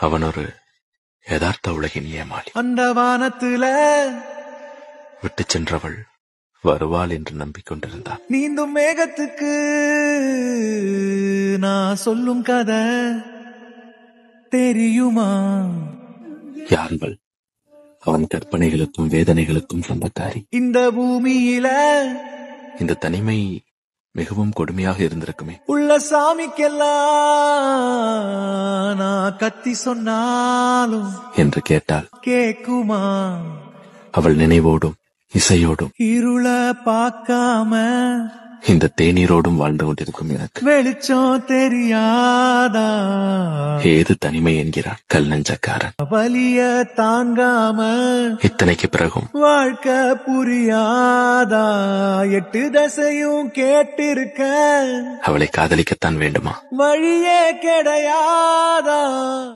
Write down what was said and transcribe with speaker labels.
Speaker 1: அவன் ஒரு யதார்த்த உலகின் ஏமாளி
Speaker 2: அந்த வானத்துல
Speaker 1: விட்டுச் சென்றவள் வருவாள் என்று நம்பிக்கொண்டிருந்தான்
Speaker 2: நீந்தும் மேகத்துக்கு நான் சொல்லும் கதை தெரியுமா
Speaker 1: யார்கள் அவன் கற்பனைகளுக்கும் வேதனைகளுக்கும் சொந்தக்காரி
Speaker 2: இந்த பூமியில
Speaker 1: இந்த தனிமை மிகவும் கொடுமையாக இருந்திருக்குமே
Speaker 2: உள்ள சாமிக்கெல்லாம் நான் கத்தி சொன்னாலும்
Speaker 1: என்று கேட்டாள்
Speaker 2: கேக்குமா
Speaker 1: அவள் நினைவோடும் இசையோடும்
Speaker 2: இருள பார்க்காம
Speaker 1: இந்த தேநீரோடும் வாழ்ந்து கொண்டிருக்கும் எனக்கு
Speaker 2: வெளிச்சம் தெரியாதா
Speaker 1: ஏது தனிமை என்கிறான் கல் நெஞ்சக்காரன்
Speaker 2: வலிய தாங்காம
Speaker 1: இத்தனைக்கு பிறகும்
Speaker 2: வாழ்க்கை புரியாதா எட்டு தசையும் கேட்டிருக்க
Speaker 1: அவளை காதலிக்கத்தான் வேண்டுமா
Speaker 2: வழியே கிடையாதா